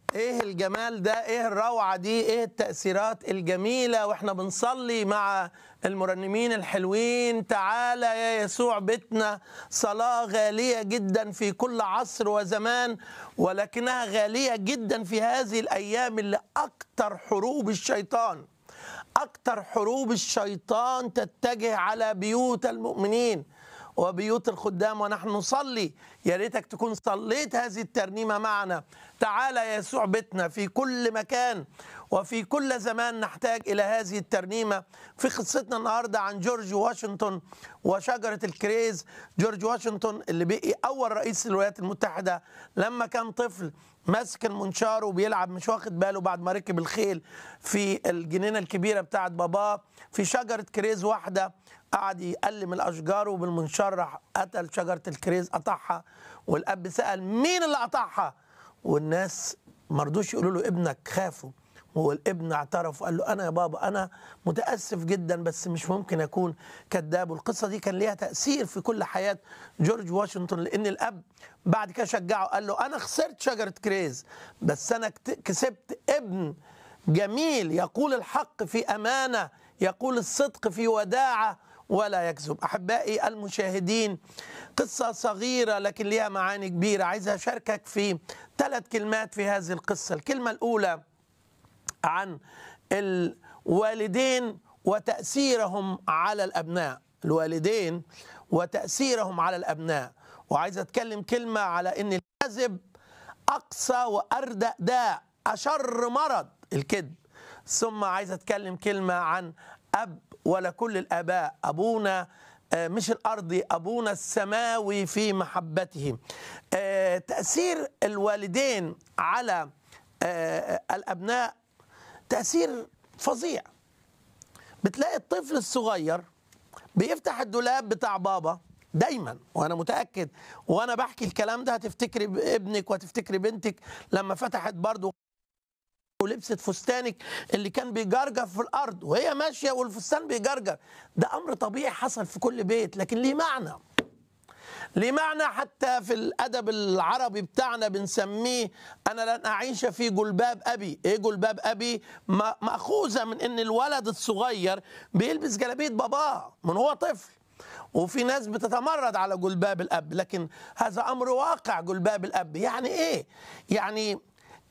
ايه الجمال ده ايه الروعه دي ايه التاثيرات الجميله واحنا بنصلي مع المرنمين الحلوين تعالى يا يسوع بيتنا صلاه غاليه جدا في كل عصر وزمان ولكنها غاليه جدا في هذه الايام اللي اكتر حروب الشيطان اكتر حروب الشيطان تتجه على بيوت المؤمنين وبيوت الخدام ونحن نصلي يا ريتك تكون صليت هذه الترنيمه معنا تعالى يا يسوع بيتنا في كل مكان وفي كل زمان نحتاج الى هذه الترنيمه في قصتنا النهارده عن جورج واشنطن وشجره الكريز جورج واشنطن اللي بقي اول رئيس الولايات المتحده لما كان طفل ماسك المنشار وبيلعب مش واخد باله بعد ما ركب الخيل في الجنينه الكبيره بتاعت باباه في شجره كريز واحده قعد يقلم الاشجار وبالمنشار راح قتل شجره الكريز قطعها والاب سال مين اللي قطعها والناس ما رضوش يقولوا له ابنك خافوا هو الابن اعترف وقال له انا يا بابا انا متاسف جدا بس مش ممكن اكون كذاب والقصه دي كان ليها تاثير في كل حياه جورج واشنطن لان الاب بعد كده شجعه قال له انا خسرت شجره كريز بس انا كسبت ابن جميل يقول الحق في امانه يقول الصدق في وداعه ولا يكذب احبائي المشاهدين قصه صغيره لكن ليها معاني كبيره عايز اشاركك في ثلاث كلمات في هذه القصه الكلمه الاولى عن الوالدين وتاثيرهم على الابناء الوالدين وتاثيرهم على الابناء وعايز اتكلم كلمه على ان الكذب اقصى واردأ داء اشر مرض الكذب ثم عايز اتكلم كلمه عن اب ولا كل الاباء ابونا مش الارضي ابونا السماوي في محبته تاثير الوالدين على الابناء تاثير فظيع بتلاقي الطفل الصغير بيفتح الدولاب بتاع بابا دايما وانا متاكد وانا بحكي الكلام ده هتفتكري ابنك وهتفتكري بنتك لما فتحت برضه ولبست فستانك اللي كان بيجرجر في الارض وهي ماشيه والفستان بيجرجر ده امر طبيعي حصل في كل بيت لكن ليه معنى ليه معنى حتى في الادب العربي بتاعنا بنسميه انا لن اعيش في جلباب ابي ايه جلباب ابي ماخوذه من ان الولد الصغير بيلبس جلابيه باباه من هو طفل وفي ناس بتتمرد على جلباب الاب لكن هذا امر واقع جلباب الاب يعني ايه يعني